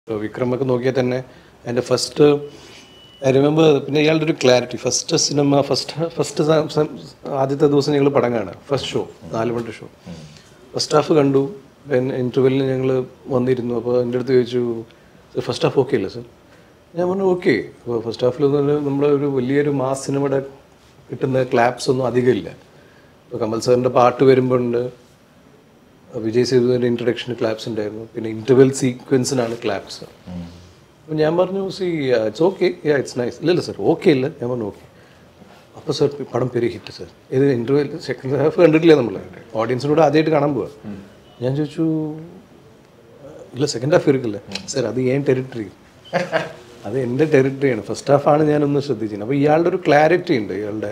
ഇപ്പോൾ വിക്രമൊക്കെ നോക്കിയാൽ തന്നെ എൻ്റെ ഫസ്റ്റ് ഐ റിമെമ്പർ പിന്നെ ഇയാളുടെ ഒരു clarity first cinema first first ആദ്യത്തെ ദിവസം ഞങ്ങൾ പടം കാണാം ഫസ്റ്റ് ഷോ നാല് മണി ഷോ ഫസ്റ്റ് ഹാഫ് കണ്ടു പിന്നെ ഇൻ്റർവെല്ലിന് ഞങ്ങൾ വന്നിരുന്നു അപ്പോൾ എൻ്റെ അടുത്ത് ചോദിച്ചു ഫസ്റ്റ് ഹാഫ് ഓക്കെ അല്ലേ സർ ഞാൻ പറഞ്ഞു ഓക്കെ അപ്പോൾ ഫസ്റ്റ് ഹാഫിൽ നമ്മുടെ ഒരു വലിയൊരു മാസ് സിനിമയുടെ കിട്ടുന്ന ക്ലാപ്സ് ഒന്നും അധികമില്ല ഇപ്പോൾ കമൽ സാറിൻ്റെ പാട്ട് വരുമ്പോഴുണ്ട് വിജയ് സേതുവിൻ്റെ ഇൻട്രഡക്ഷൻ ക്ലാപ്സ് ഉണ്ടായിരുന്നു പിന്നെ ഇൻ്റർവെൽ സീക്വൻസിനാണ് ക്ലാപ്സ് അപ്പോൾ ഞാൻ പറഞ്ഞു see it's okay ya it's nice ഇല്ലല്ല സർ ഓക്കെ ഇല്ല ഞാൻ പറഞ്ഞു ഓക്കെ അപ്പോൾ സർ പടം പെരി ഹിറ്റ് സർ ഇത് ഇൻ്റർവെൽ സെക്കൻഡ് ഹാഫ് കണ്ടിട്ടില്ല നമ്മൾ ഓഡിയൻസിനോട് ആദ്യമായിട്ട് കാണാൻ പോവാ ഞാൻ ചോദിച്ചു ഇല്ല സെക്കൻഡ് ഹാഫ് ഇരിക്കില്ല സർ അത് ഏൻ ടെറിട്ടറി അത് എൻ്റെ ടെറിട്ടറിയാണ് ഫസ്റ്റ് ഹാഫാണ് ഞാനൊന്ന് ശ്രദ്ധിച്ചത് അപ്പോൾ ഇയാളുടെ ഒരു ക്ലാരിറ്റി ഉണ്ട് ഇയാളുടെ